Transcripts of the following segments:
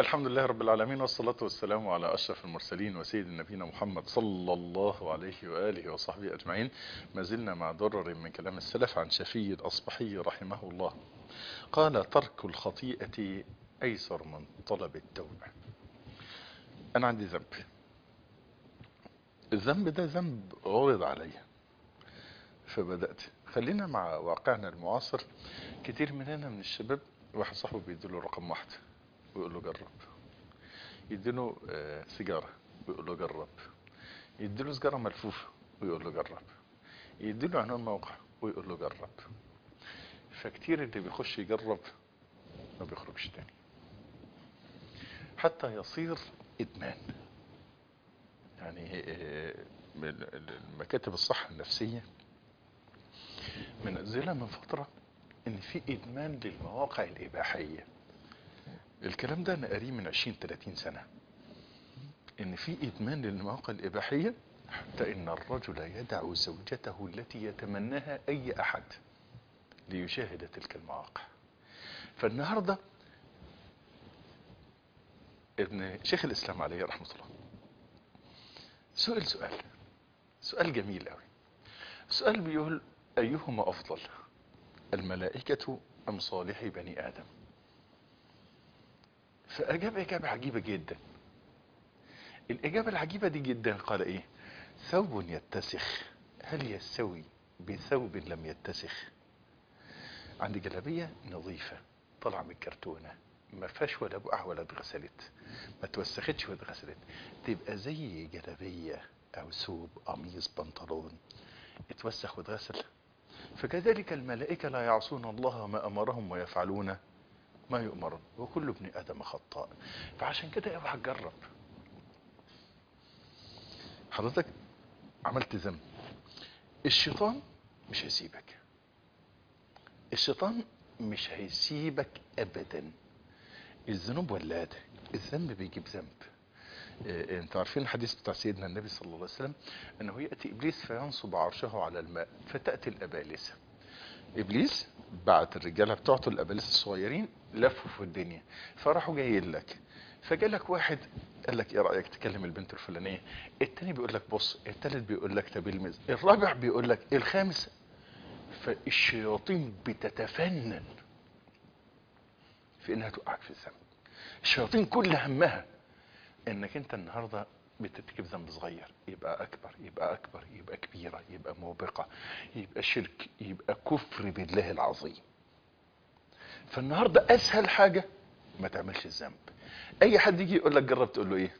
الحمد لله رب العالمين والصلاة والسلام على أشرف المرسلين وسيد نبينا محمد صلى الله عليه وآله وصحبه أجمعين ما زلنا مع درر من كلام السلف عن شفي الأصبحي رحمه الله قال ترك الخطيئة أيسر من طلب التوبة أنا عندي ذنب الذنب ده ذنب عرض علي فبدأت خلينا مع واقعنا المعاصر كتير مننا من الشباب واحد صاحبه بيديله رقم واحد ويقول له جرب يديله آه، سيجارة ويقول له جرب يديله سيجارة ملفوفة ويقول له جرب يديله عنوان موقع ويقول له جرب فكتير اللي بيخش يجرب ما بيخرجش تاني حتى يصير ادمان يعني آه، من المكاتب الصحة النفسية منزلة من فترة ان في ادمان للمواقع الاباحية الكلام ده انا قاريه من 20 30 سنة ان في ادمان للمواقع الاباحية حتى ان الرجل يدع زوجته التي يتمناها اي احد ليشاهد تلك المواقع فالنهاردة ابن شيخ الاسلام عليه رحمة الله سؤال سؤال سؤال جميل قوي سؤال بيقول ايهما افضل الملائكة ام صالحي بني ادم فاجاب اجابة عجيبة جدا الاجابة العجيبة دي جدا قال ايه ثوب يتسخ هل يستوي بثوب لم يتسخ عندي جلابية نظيفة طالعة من الكرتونة ما فيهاش ولا بقع ولا اتغسلت ما توسختش ولا اتغسلت تبقى زي جلابية او ثوب قميص بنطلون اتوسخ واتغسل فكذلك الملائكة لا يعصون الله ما امرهم ويفعلون ما يؤمرون وكل ابن ادم خطاء فعشان كده اوعى تجرب حضرتك عملت ذنب الشيطان مش هيسيبك الشيطان مش هيسيبك ابدا الذنوب ولاده الذنب بيجيب ذنب إيه، انتوا عارفين الحديث بتاع سيدنا النبي صلى الله عليه وسلم انه ياتي ابليس فينصب عرشه على الماء فتاتي الابالسه ابليس بعت الرجاله بتوعته الابالسه الصغيرين لفوا في الدنيا فراحوا جايين لك فجالك واحد قال لك ايه رايك تكلم البنت الفلانيه التاني بيقول لك بص التالت بيقول لك طب المز الرابع بيقول لك الخامس فالشياطين بتتفنن في انها توقعك في الذنب الشياطين كل همها انك انت النهارده بترتكب ذنب صغير يبقى اكبر يبقى اكبر يبقى كبيره يبقى موبقه يبقى شرك يبقى كفر بالله العظيم فالنهارده اسهل حاجه ما تعملش الذنب اي حد يجي يقول لك جرب تقول له ايه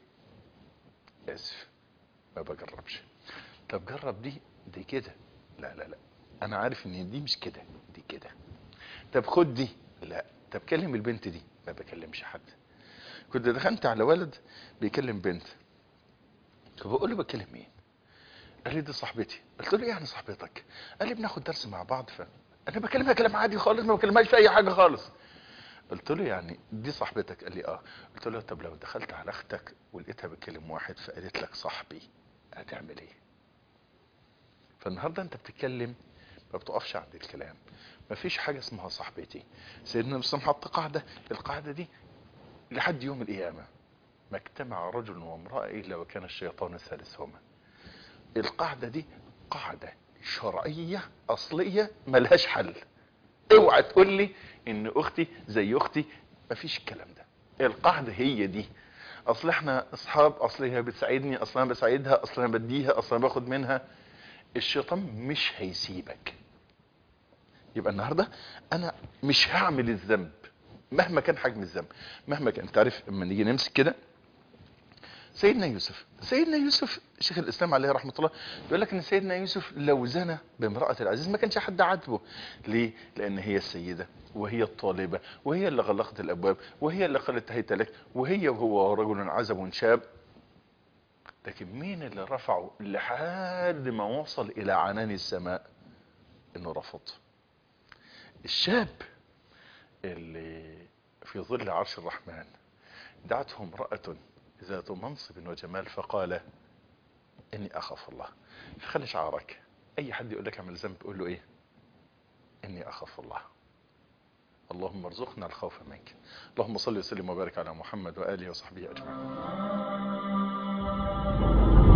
اسف ما بجربش طب جرب دي دي كده لا لا لا انا عارف ان دي مش كده دي كده طب خد دي لا طب كلم البنت دي ما بكلمش حد كنت دخلت على ولد بيكلم بنت فبقول له بكلم مين قال لي دي صاحبتي قلت له إيه يعني صاحبتك قال لي بناخد درس مع بعض ف انا بكلمها كلام عادي خالص ما بكلمهاش في اي حاجه خالص قلت له يعني دي صاحبتك قال لي اه قلت له طب لو دخلت على اختك ولقيتها بتكلم واحد فقالت لك صاحبي هتعمل ايه فالنهارده انت بتتكلم ما بتقفش عند الكلام ما فيش حاجه اسمها صاحبتي سيدنا مسلم حط قاعده القاعده دي لحد يوم القيامه ما اجتمع رجل وامراه الا وكان الشيطان ثالثهما القاعده دي قاعده شرعيه اصليه ملهاش حل اوعى تقول لي ان اختي زي اختي مفيش الكلام ده القاعده هي دي اصل احنا اصحاب اصل هي بتساعدني اصل انا بساعدها اصل انا بديها اصل انا باخد منها الشيطان مش هيسيبك يبقى النهارده انا مش هعمل الذنب مهما كان حجم الذنب مهما كان انت عارف لما نيجي نمسك كده سيدنا يوسف سيدنا يوسف شيخ الاسلام عليه رحمه الله بيقول لك ان سيدنا يوسف لو زنى بامراه العزيز ما كانش حد عاتبه ليه لان هي السيده وهي الطالبه وهي اللي غلقت الابواب وهي اللي قالت هيت لك وهي وهو رجل عزب شاب لكن مين اللي رفعه لحد ما وصل الى عنان السماء انه رفض الشاب اللي في ظل عرش الرحمن دعته امرأة ذات منصب وجمال فقال اني اخاف الله فخلي شعارك اي حد يقول لك اعمل ذنب قول له ايه اني اخاف الله اللهم ارزقنا الخوف منك اللهم صل وسلم وبارك على محمد وآله وصحبه أجمعين